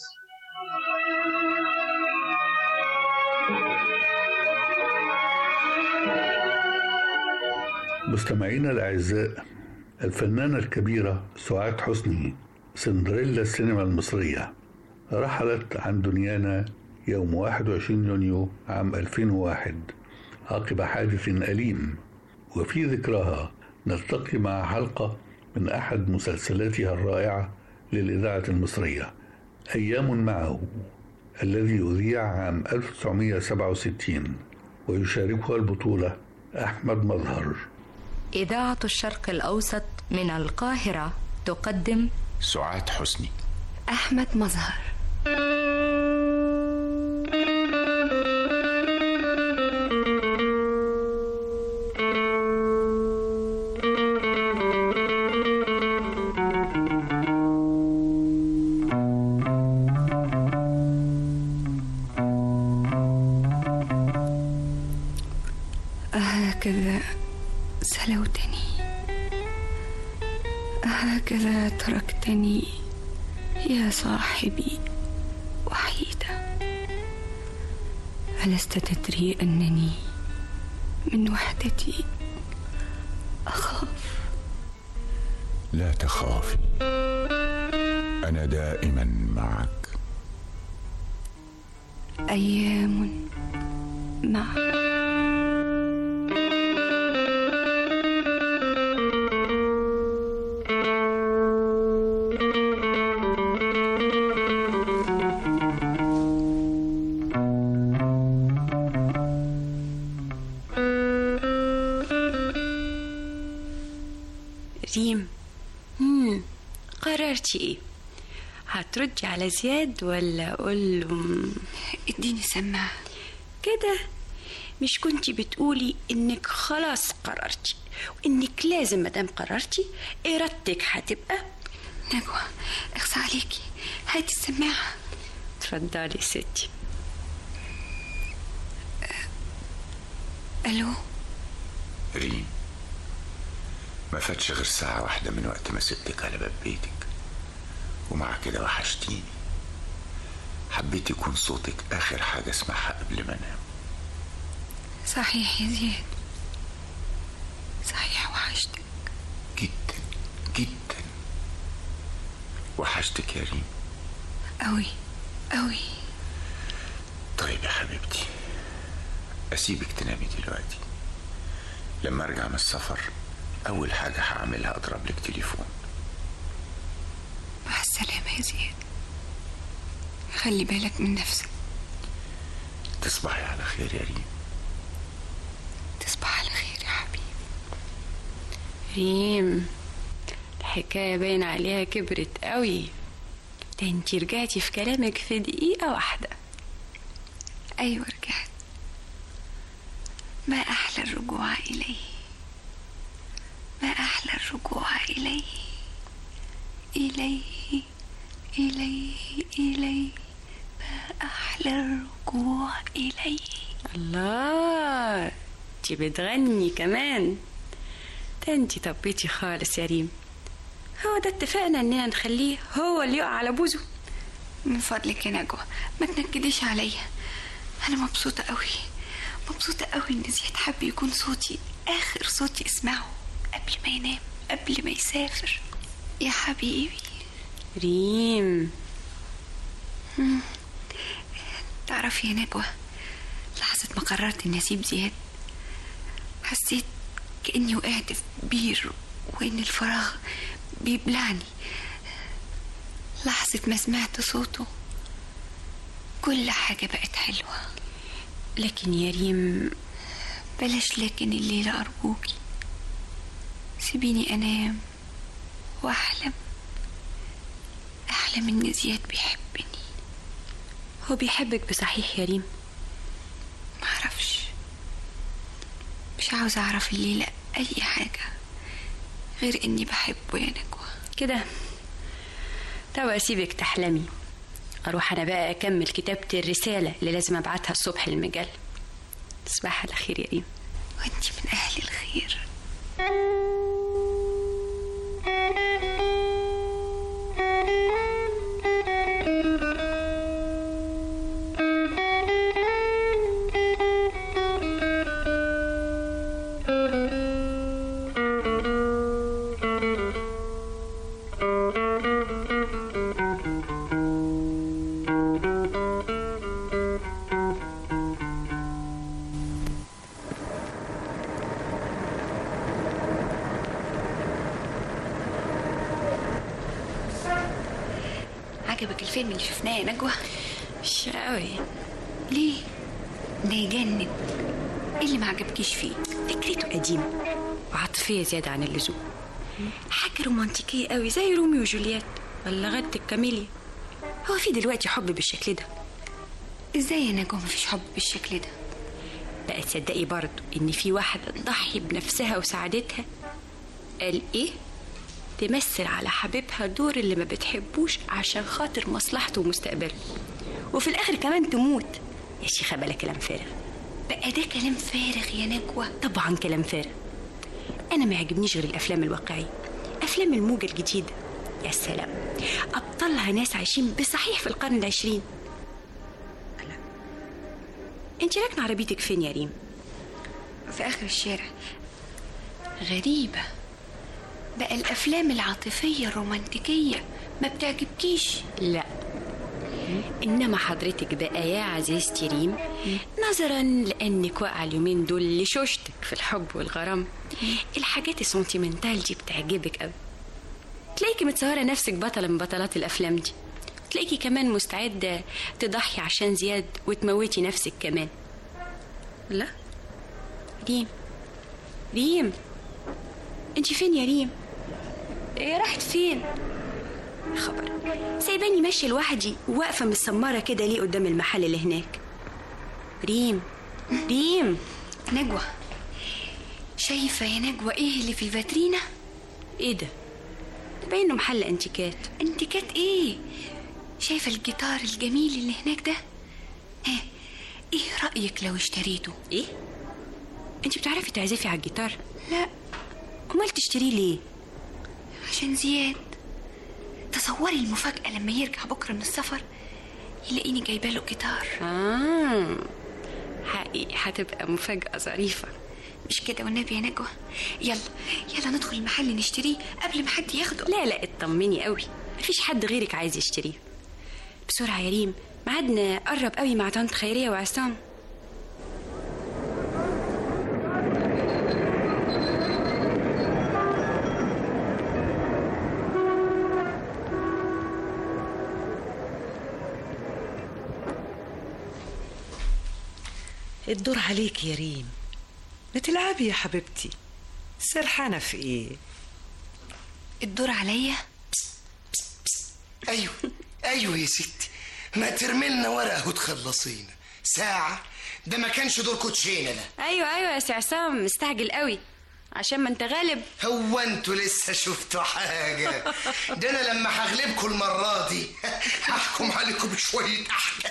مستمعينا الأعزاء الفنانة الكبيرة سعاد حسني سندريلا السينما المصرية رحلت عن دنيانا يوم 21 يونيو عام 2001 عقب حادث أليم وفي ذكراها نلتقي مع حلقة من أحد مسلسلاتها الرائعة للإذاعة المصرية أيام معه الذي أذيع عام 1967 ويشاركها البطولة أحمد مظهر إذاعة الشرق الأوسط من القاهرة تقدم سعاد حسني أحمد مظهر هكذا سلوتني هكذا تركتني يا صاحبي وحيدة ألست تدري أنني من وحدتي أخاف لا تخافي أنا دائما معك أيام معك ريم مم. قررتي ايه هتردي على زياد ولا اقول له اديني سماعة كده مش كنتي بتقولي انك خلاص قررتي وانك لازم مادام قررتي ارادتك هتبقى نجوى اخصى عليكي هاتي السماعة اتفضلي ستي الو ريم ما فاتش غير ساعة واحدة من وقت ما سبتك على باب بيتك ومع كده وحشتيني حبيت يكون صوتك آخر حاجة اسمعها قبل ما أنام صحيح يا زياد صحيح وحشتك جدا جدا وحشتك يا ريم أوي أوي طيب يا حبيبتي أسيبك تنامي دلوقتي لما أرجع من السفر أول حاجة هعملها أضرب لك تليفون مع السلامة يا زياد خلي بالك من نفسك تصبحي على خير يا ريم تصبح على خير يا حبيبي ريم الحكاية باين عليها كبرت قوي ده انتي رجعتي في كلامك في دقيقة واحدة أيوة رجعت ما أحلى الرجوع إليه ما أحلى الرجوع إليه إليه إليه إليه ما أحلى الرجوع إليه الله انتي بتغني كمان ده انتي طبيتي خالص يا ريم هو ده اتفقنا اننا نخليه هو اللي يقع على بوزه من فضلك يا نجوى ما تنكديش عليا أنا مبسوطة قوي مبسوطة قوي إن زياد حب يكون صوتي آخر صوت يسمعه قبل ما ينام قبل ما يسافر يا حبيبي ريم مم. تعرفي يا نجوى لحظة ما قررت إني أسيب زياد حسيت كأني وقعت في بير وإن الفراغ بيبلعني لحظة ما سمعت صوته كل حاجة بقت حلوة لكن يا ريم بلاش لكن الليلة أرجوكي سيبيني أنام وأحلم بحلم ان زياد بيحبني هو بيحبك بصحيح يا ريم معرفش مش عاوزة أعرف الليلة أي حاجة غير إني بحبه يا نجوى كده طب أسيبك تحلمي أروح أنا بقى أكمل كتابة الرسالة اللي لازم أبعتها الصبح للمجلة تصبح على خير يا ريم وأنت من أهل الخير عجبك الفيلم اللي شفناه يا نجوى مش قوي ليه ده يجنن ايه اللي ما عجبكيش فيه فكرته قديمة وعاطفية زيادة عن اللزوم حاجة رومانتيكية قوي زي روميو وجولييت ولا غادة الكاميليا هو في دلوقتي حب بالشكل ده ازاي يا نجوى مفيش حب بالشكل ده بقى تصدقي برضه ان في واحدة تضحي بنفسها وسعادتها قال ايه تمثل على حبيبها دور اللي ما بتحبوش عشان خاطر مصلحته ومستقبله وفي الاخر كمان تموت يا شيخة بلا كلام فارغ بقى ده كلام فارغ يا نجوى طبعا كلام فارغ انا ما يعجبنيش غير الافلام الواقعيه افلام الموجه الجديده يا سلام ابطالها ناس عايشين بصحيح في القرن العشرين لا انت راكنه عربيتك فين يا ريم في اخر الشارع غريبة بقى الافلام العاطفية الرومانتيكية ما بتعجبكيش لا انما حضرتك بقى يا عزيزتي ريم نظرا لانك واقعه اليومين دول لشوشتك في الحب والغرام الحاجات السنتيمنتال دي بتعجبك قوي تلاقيكي متصوره نفسك بطله من بطلات الافلام دي تلاقيكي كمان مستعده تضحي عشان زياد وتموتي نفسك كمان لا ريم ريم انت فين يا ريم ايه راحت فين خبر سايباني ماشيه لوحدي واقفه متسمره كده ليه قدام المحل اللي هناك ريم ريم نجوى شايفة يا نجوى ايه اللي في الفاترينا ايه ده ده باين انه محل انتيكات انتيكات ايه شايفة الجيتار الجميل اللي هناك ده ها ايه رأيك لو اشتريته ايه انت بتعرفي تعزفي على الجيتار لا امال تشتريه ليه عشان زياد تصوري المفاجأة لما يرجع بكرة من السفر يلاقيني جايبه له جيتار اه حقيقي هتبقى مفاجأة ظريفة مش كده والنبي يا نجوى يلا يلا ندخل المحل نشتريه قبل ما حد ياخده لا لا اطمني قوي مفيش حد غيرك عايز يشتريه بسرعة يا ريم ميعادنا قرب قوي مع طنط خيرية وعصام الدور عليك يا ريم ما تلعبي يا حبيبتي سرحانة في ايه الدور عليا ايوه ايوه يا ستي ما ترملنا ورقه وتخلصينا ساعه ده ما كانش دور كوتشينه ده ايوه ايوه يا سي عصام مستعجل قوي عشان ما انت غالب هو انتوا لسه شفتوا حاجه ده انا لما هغلبكم المره دي هحكم عليكم بشويه احكام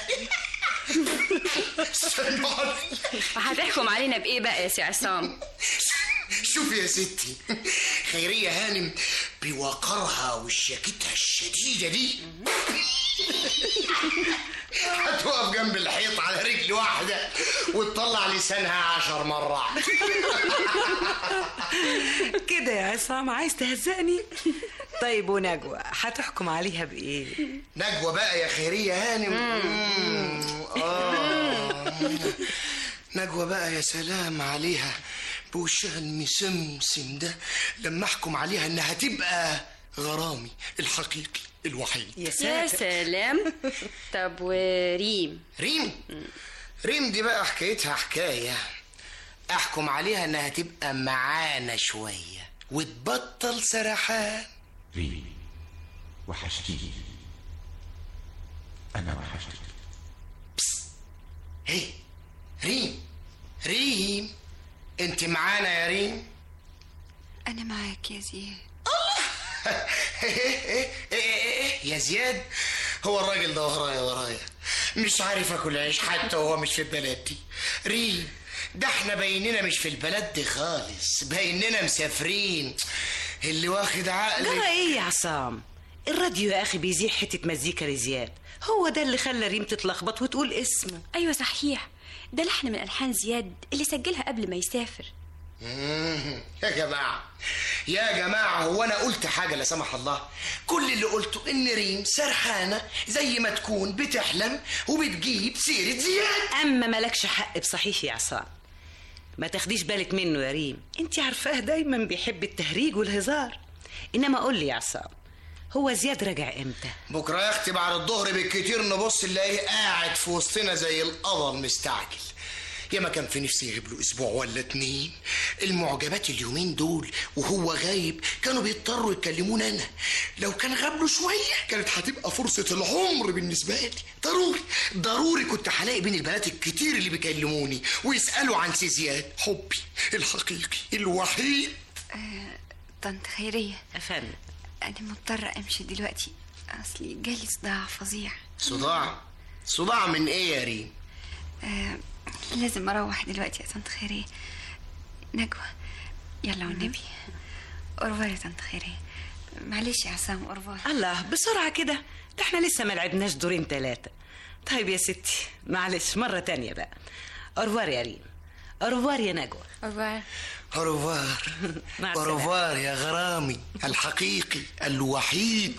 استنوا علي. وهتحكم علينا بايه بقى يا سي عصام شوفي يا ستي خيرية هانم بوقرها وشياكتها الشديدة دي هتقف جنب الحيط على رجل واحدة وتطلع لسانها عشر مرات كده يا عصام عايز تهزقني طيب ونجوى هتحكم عليها بايه نجوى بقى يا خيرية هانم مم. آه. نجوى بقى يا سلام عليها بوشها المسمسم ده لما احكم عليها انها تبقى غرامي الحقيقي الوحيد يا سلام طب وريم ريم ريم دي بقى حكايتها حكاية احكم عليها انها تبقى معانا شوية وتبطل سرحان ريم وحشتيني انا وحشتك ايه ريم ريم انت معانا يا ريم أنا معاك يا زياد إيه إيه إيه يا زياد هو الراجل ده ورايا ورايا مش عارف اكل عيش حتى وهو مش في البلد دي ريم ده احنا بايننا مش في البلد دي خالص بايننا مسافرين اللي واخد عقلي جرى ايه يا عصام الراديو يا اخي بيذيع حته مزيكا لزياد هو ده اللي خلى ريم تتلخبط وتقول اسمه ايوه صحيح ده لحن من الحان زياد اللي سجلها قبل ما يسافر مم. يا جماعة يا جماعة هو أنا قلت حاجة لا سمح الله كل اللي قلته إن ريم سرحانة زي ما تكون بتحلم وبتجيب سيرة زياد اما مالكش حق بصحيح يا عصام ما تاخديش بالك منه يا ريم انت عارفاه دايما بيحب التهريج والهزار انما قول لي يا عصام هو زياد راجع امتى بكرة يا أختي بعد الظهر بالكتير نبص نلاقيه قاعد في وسطنا زي القضا مستعجل يا ما كان في نفسي يغيب له اسبوع ولا اتنين المعجبات اليومين دول وهو غايب كانوا بيضطروا يكلمونا انا لو كان غاب له شويه كانت هتبقى فرصه العمر بالنسبه لي ضروري ضروري كنت هلاقي بين البنات الكتير اللي بيكلموني ويسالوا عن سي زياد حبي الحقيقي الوحيد آه، طنط خيرية أفهم أنا مضطرة أمشي دلوقتي أصلي جالي صداع فظيع صداع صداع من ايه يا ريم آه لازم أروح دلوقتي يا طنط خيرية نجوى يلا والنبي أورفار يا طنط خيرية معلش يا عصام أورفار الله بسرعة كده ده احنا لسه ما لعبناش دورين ثلاثة طيب يا ستي معلش مرة تانية بقى أروار يا ريم أروار يا نجوى أورفار أوروفار مع السلامة. أوروفار يا غرامي الحقيقي الوحيد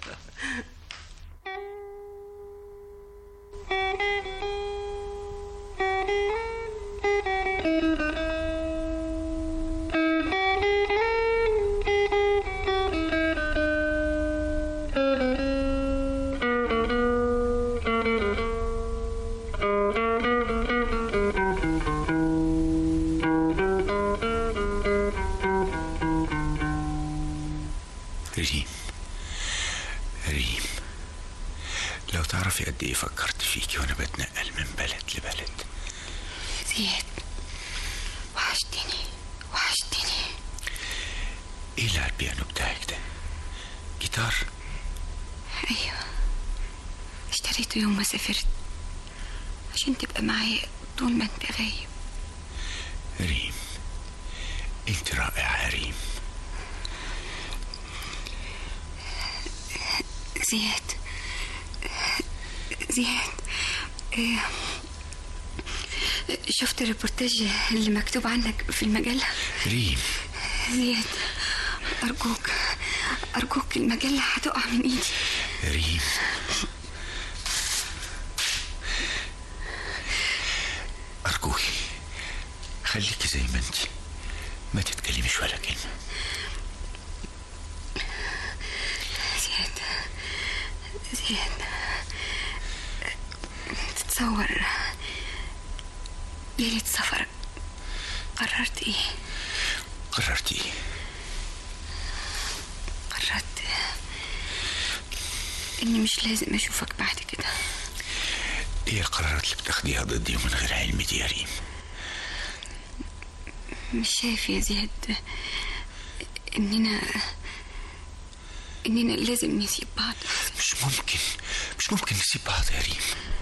ريم ريم لو تعرفي قد ايه فكرت فيكي وانا بتنقل من بلد لبلد زياد وحشتني وحشتني ايه اللي على البيانو بتاعك ده جيتار أيوة اشتريته يوم ما سافرت عشان تبقى معايا طول ما انت غايب ريم انت رائعة يا ريم زياد زياد آه، شفت الريبورتاج اللي مكتوب عنك في المجلة ريم زياد أرجوك أرجوك المجلة هتقع من إيدي ريم أرجوكي خليكي زي ما انت ما تتكلميش ولا كلمة زياد زياد تتصور ليلة سفرك قررت ايه قررتي ايه قررت اني مش لازم اشوفك بعد كده ايه القرارات اللي بتاخديها ضدي ومن غير علمي دي يا ريم مش شايف يا زياد اننا اننا لازم نسيب بعض مش ممكن مش ممكن نسيب بعض يا ريم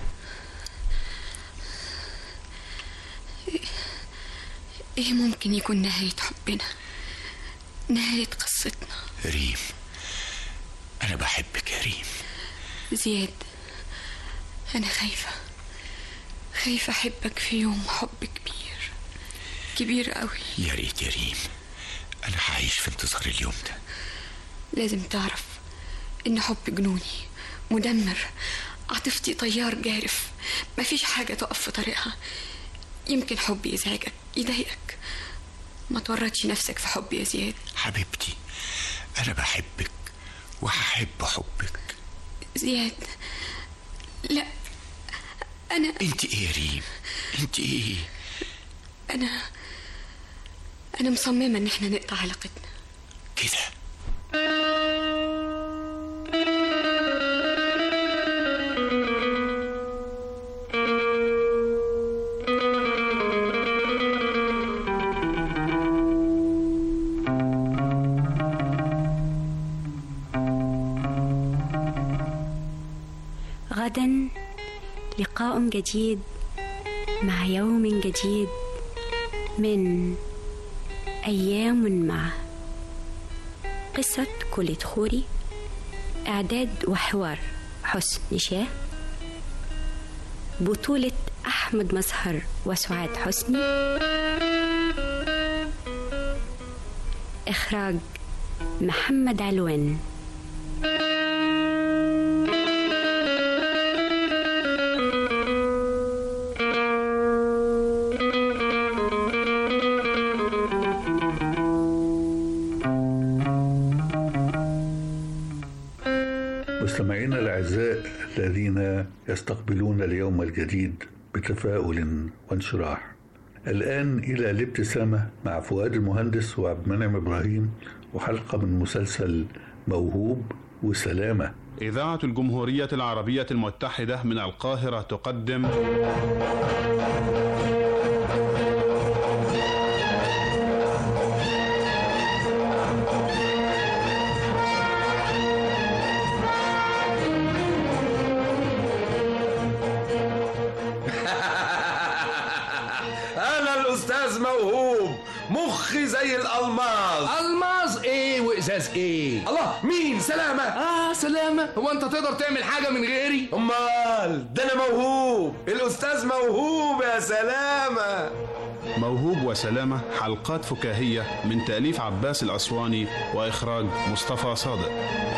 ايه ممكن يكون نهاية حبنا نهاية قصتنا ريم أنا بحبك يا ريم زياد أنا خايفة خايفة أحبك في يوم حب كبير كبير قوي يا ريت يا ريم أنا هعيش في انتظار اليوم ده لازم تعرف إن حب جنوني مدمر عاطفتي طيار جارف مفيش حاجة تقف في طريقها يمكن حبي يزعجك يضايقك ما تورطش نفسك في حبي يا زياد حبيبتي أنا بحبك وهحب حبك زياد لا أنا أنت إيه يا ريم أنت إيه أنا أنا مصممة إن إحنا نقطع علاقتنا كده غدا لقاء جديد مع يوم جديد من أيام معه قصة كلية خوري إعداد وحوار حسن شاه بطولة أحمد مظهر وسعاد حسني إخراج محمد علوان مستمعينا الأعزاء الذين يستقبلون اليوم الجديد بتفاؤل وانشراح الآن إلى الابتسامة مع فؤاد المهندس وعبد المنعم إبراهيم وحلقة من مسلسل موهوب وسلامة إذاعة الجمهورية العربية المتحدة من القاهرة تقدم انا الاستاذ موهوب مخي زي الالماس الماس ايه وازاز ايه الله مين سلامة اه سلامة هو انت تقدر تعمل حاجة من غيري امال ده انا موهوب الاستاذ موهوب يا سلامة موهوب وسلامة حلقات فكاهية من تأليف عباس الأسواني وإخراج مصطفى صادق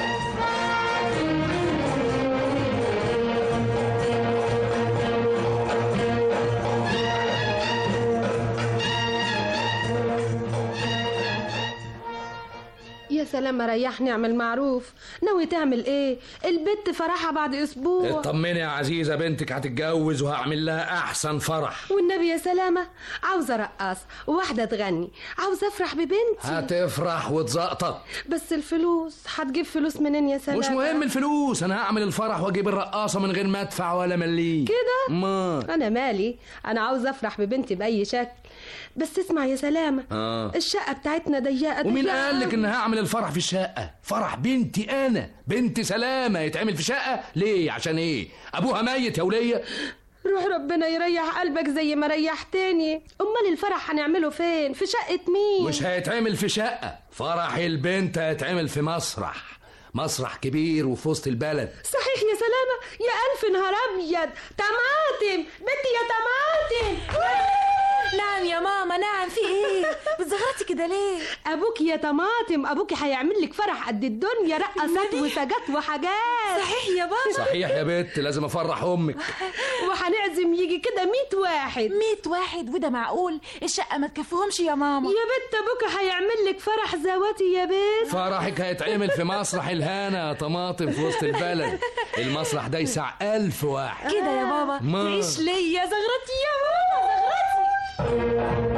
يا سلام ريحني اعمل معروف ناوي تعمل ايه البت فرحها بعد اسبوع اطمني يا عزيزة بنتك هتتجوز وهعمل لها أحسن فرح والنبي يا سلامة عاوزة رقاص وواحدة تغني عاوزة افرح ببنتي هتفرح وتزقطط بس الفلوس هتجيب فلوس منين يا سلامة مش مهم الفلوس أنا هعمل الفرح وأجيب الرقاصة من غير ما أدفع ولا مليم كده ما انا مالي انا عاوزة افرح ببنتي باي شكل بس اسمع يا سلامة آه. الشقة بتاعتنا ضيقة ومين ضيقة قال لك أوي. ان هعمل الفرح في الشقه فرح بنتي انا بنت سلامه يتعمل في شقه ليه عشان ايه ابوها ميت يا وليه روح ربنا يريح قلبك زي ما ريحتني امال الفرح هنعمله فين في شقة مين مش هيتعمل في شقه فرح البنت هيتعمل في مسرح مسرح كبير وفي وسط البلد صحيح يا سلامة يا ألف نهار أبيض طماطم بنتي يا طماطم نعم يا ماما نعم في ايه بتزغرطي كده ليه أبوك يا طماطم أبوك هيعمل لك فرح قد الدنيا رقصات وسجات وحاجات صحيح يا بابا صحيح يا بت لازم افرح امك وهنعزم يجي كده ميت واحد ميت واحد وده معقول الشقة ما تكفيهمش يا ماما يا بت أبوك هيعمل لك فرح زواتي يا بت فرحك هيتعمل في مسرح الهنا يا طماطم في وسط البلد المسرح ده يسع ألف واحد كده يا بابا ما. تعيش ليا زغرتي يا ماما زغرتي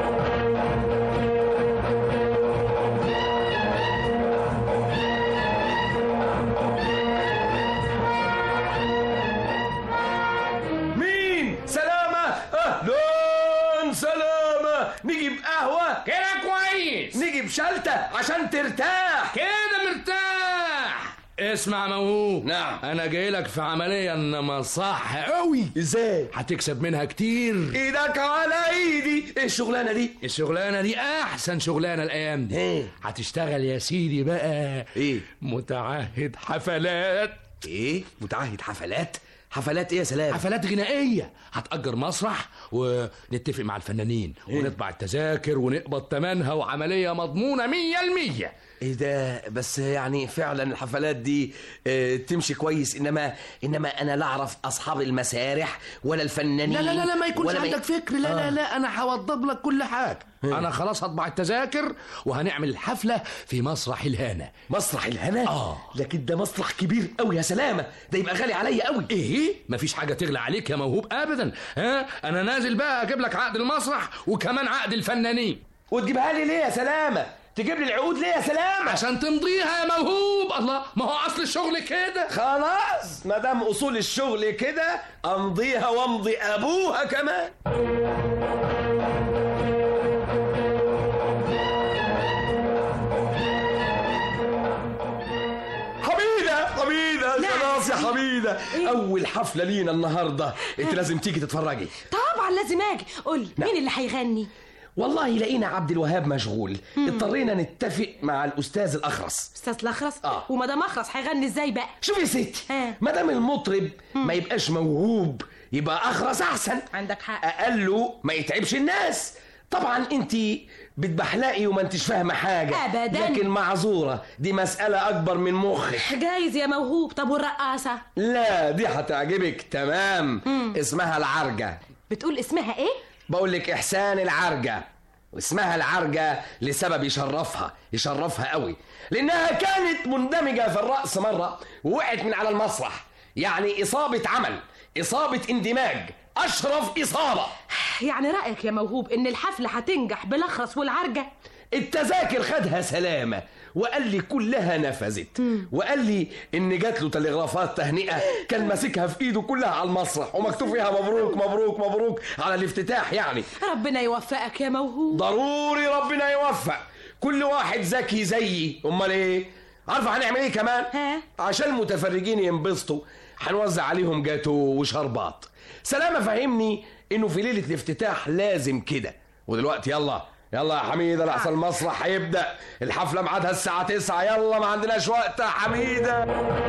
مين سلامة اهلا سلامة نجيب قهوة كده كويس نجيب شلتة عشان ترتاح كده مرتاح اسمع موهوب نعم انا جاي لك في عمليه انما صح قوي ازاي هتكسب منها كتير ايدك على ايدي ايه الشغلانة دي الشغلانه دي احسن شغلانه الايام دي ايه هتشتغل يا سيدي بقى ايه متعهد حفلات ايه متعهد حفلات حفلات ايه يا سلام حفلات غنائيه هتأجر مسرح ونتفق مع الفنانين إيه؟ ونطبع التذاكر ونقبض تمنها وعملية مضمونة مية المية ايه ده بس يعني فعلا الحفلات دي اه تمشي كويس انما انما انا لا اعرف اصحاب المسارح ولا الفنانين لا لا لا, لا ما يكونش ولا عندك فكر لا لا آه. لا انا هوضب لك كل حاجة انا خلاص هطبع التذاكر وهنعمل الحفلة في مسرح الهنا مسرح الهنا اه لكن ده مسرح كبير قوي يا سلامه ده يبقى غالي عليا قوي ايه مفيش حاجة تغلى عليك يا موهوب ابدا ها انا نازل بقى اجيب لك عقد المسرح وكمان عقد الفنانين وتجيبها لي ليه يا سلامه تجيب لي العقود ليه يا سلامه عشان تمضيها يا موهوب الله ما هو اصل الشغل كده خلاص ما دام اصول الشغل كده امضيها وامضي ابوها كمان حميده حميده نعم خلاص يا سيدي. حميده إيه؟ اول حفله لينا النهارده انت لازم تيجي تتفرجي طبعا لازم اجي قول مين اللي هيغني والله لقينا عبد الوهاب مشغول اضطرينا نتفق مع الاستاذ الاخرس استاذ الاخرس آه. ومدام اخرس هيغني ازاي بقى شوفي يا ستي ما دام المطرب ما يبقاش موهوب يبقى اخرس احسن عندك حق اقله ما يتعبش الناس طبعا انت بتبحلقي وما انتش فاهمه حاجه أبداً. لكن معذوره دي مساله اكبر من مخك جايز يا موهوب طب والرقاصه لا دي هتعجبك تمام اسمها العرجه بتقول اسمها ايه بقول لك احسان العرجه واسمها العرجه لسبب يشرفها يشرفها قوي لانها كانت مندمجه في الرقص مره ووقعت من على المسرح يعني اصابه عمل اصابه اندماج اشرف اصابه يعني رايك يا موهوب ان الحفله هتنجح بالاخرس والعرجه التذاكر خدها سلامه وقال لي كلها نفذت وقال لي ان جات له تلغرافات تهنئه كان ماسكها في ايده كلها على المسرح ومكتوب فيها مبروك مبروك مبروك على الافتتاح يعني ربنا يوفقك يا موهوب ضروري ربنا يوفق كل واحد ذكي زيي امال ايه عارفه هنعمل ايه كمان ها؟ عشان المتفرجين ينبسطوا هنوزع عليهم جاتو وشربات سلامة فهمني انه في ليله الافتتاح لازم كده ودلوقتي يلا يلا يا حميده لحسن المسرح هيبدا الحفله ميعادها الساعه 9 يلا ما عندناش وقت يا حميده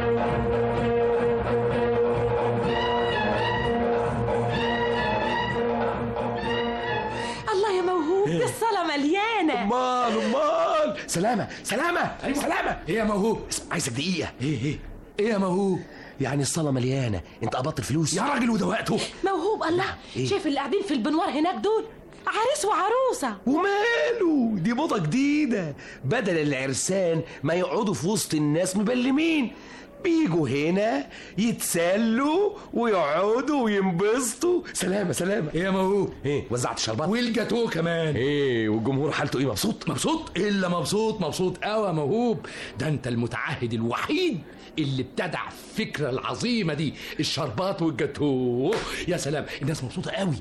الله يا موهوب دي الصاله مليانه امال امال سلامه سلامه أيوة. سلامه ايه يا موهوب اسمع عايزك دقيقه ايه ايه ايه يا موهوب يعني الصاله مليانه انت قبضت الفلوس يا راجل وده وقته موهوب الله إيه؟ شايف اللي قاعدين في البنوار هناك دول عريس وعروسه وماله دي موضة جديدة بدل العرسان ما يقعدوا في وسط الناس مبلمين بيجوا هنا يتسلوا ويقعدوا وينبسطوا سلامة سلامة ايه يا موهوب ايه وزعت الشربات والجاتوه كمان ايه والجمهور حالته ايه مبسوط مبسوط الا مبسوط مبسوط قوي يا موهوب ده انت المتعهد الوحيد اللي ابتدع الفكره العظيمه دي الشربات والجاتوه يا سلام الناس مبسوطه قوي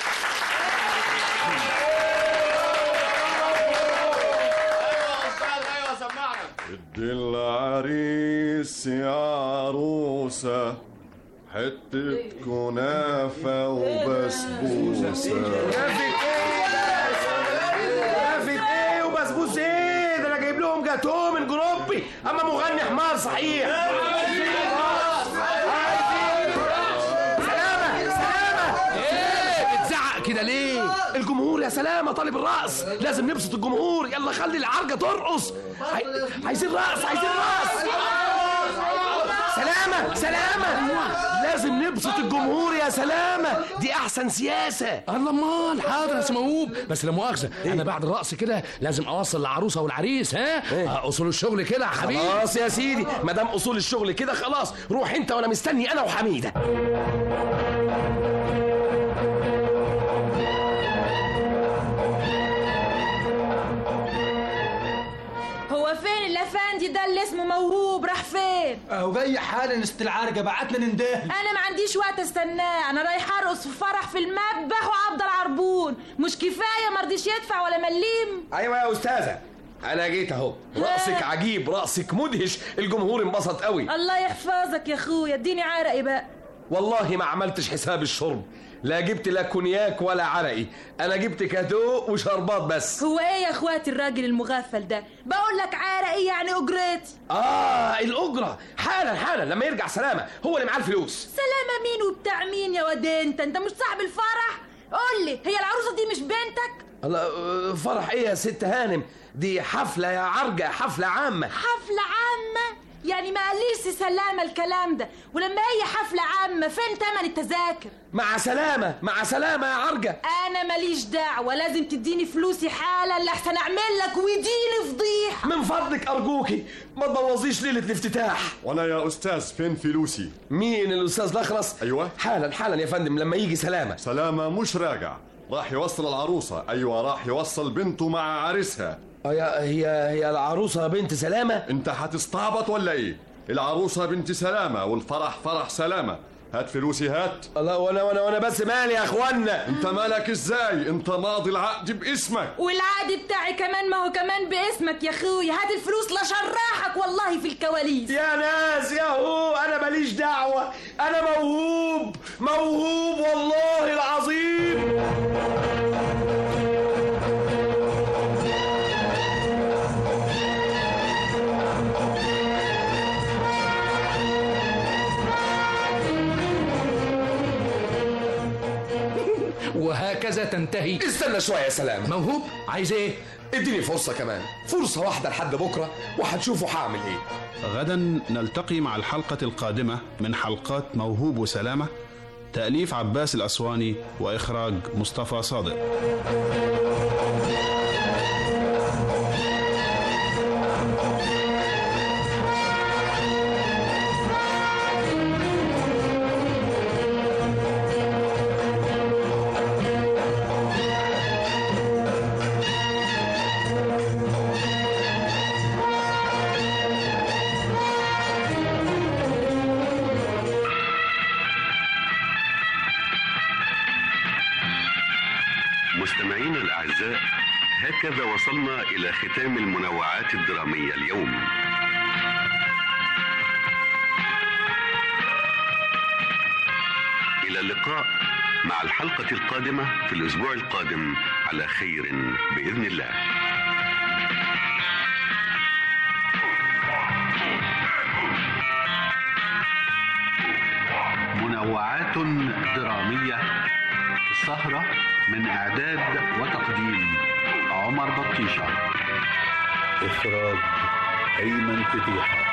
ادي العريس يا عروسة حتة كنافة وبسبوسة لافت ايه وبسبوس ايه ده انا جايب لهم جاتوه من جروبي اما مغني حمار صحيح سلامة سلامة ايه بتزعق كده ليه الجمهور يا سلامة طالب الرقص لازم نبسط الجمهور يلا خلي العرجة ترقص عاي- عايزين رقص عايزين رقص سلامة سلامة لازم نبسط الجمهور يا سلامة دي أحسن سياسة الله امال حاضر يا موهوب بس لا مؤاخذه انا بعد الرقص كده لازم اوصل العروسه والعريس ها آه، اصول الشغل كده يا حبيبي خلاص يا سيدي ما دام اصول الشغل كده خلاص روح انت وانا مستني انا وحميده هو فين الافندي ده اللي اسمه موهوب راح فين اهو جاي حالا است العرجه بعتنا ننده انا ما عنديش وقت استناه انا رايح ارقص في فرح في المذبح وعبد العربون مش كفايه مرضيش يدفع ولا مليم ايوه يا استاذه انا جيت اهو رقصك عجيب رقصك مدهش الجمهور انبسط قوي الله يحفظك يا اخويا اديني عرقي بقى والله ما عملتش حساب الشرب لا جبت لا كونياك ولا عرقي انا جبت كادو وشربات بس هو ايه يا اخواتي الراجل المغفل ده بقول لك عرقي يعني اجرتي اه الاجره حالا حالا لما يرجع سلامه هو اللي معاه الفلوس سلامة مين وبتاع مين يا واد انت انت مش صاحب الفرح قول لي هي العروسه دي مش بنتك الله آه، فرح ايه يا ست هانم دي حفله يا عرجه حفله عامه حفله عامه يعني ما قاليش سلامة الكلام ده ولما هي حفلة عامة فين تمن التذاكر مع سلامه مع سلامه يا عرجه انا ماليش دعوة لازم تديني فلوسي حالا لحسن اعمل لك ويجيلي فضيحة من فضلك ارجوكي ما تبوظيش ليله الافتتاح وانا يا استاذ فين فلوسي مين الاستاذ الاخرس ايوه حالا حالا يا فندم لما يجي سلامه سلامة مش راجع راح يوصل العروسة ايوه راح يوصل بنته مع عريسها هي هي هي العروسه بنت سلامه انت هتستعبط ولا ايه العروسة بنت سلامة والفرح فرح سلامة هات فلوسي هات الله وانا وانا وانا بس مالي يا اخوانا انت مالك ازاي انت ماضي العقد باسمك والعقد بتاعي كمان ما هو كمان باسمك يا اخويا هات الفلوس لا شرحك والله في الكواليس يا ناس يا هو انا ماليش دعوة أنا موهوب موهوب والله العظيم وهكذا تنتهي استنى شوية يا سلام موهوب عايز ايه اديني فرصة كمان فرصة واحدة لحد بكرة وهتشوفوا هعمل ايه غدا نلتقي مع الحلقة القادمة من حلقات موهوب وسلامة تأليف عباس الأسواني وإخراج مصطفى صادق مستمعينا الأعزاء هكذا وصلنا إلى ختام المنوعات الدرامية اليوم إلى اللقاء مع الحلقة القادمة في الأسبوع القادم على خير بإذن الله منوعات درامية السهرة من إعداد وتقديم عمر بطيشة إخراج أيمن فتيحة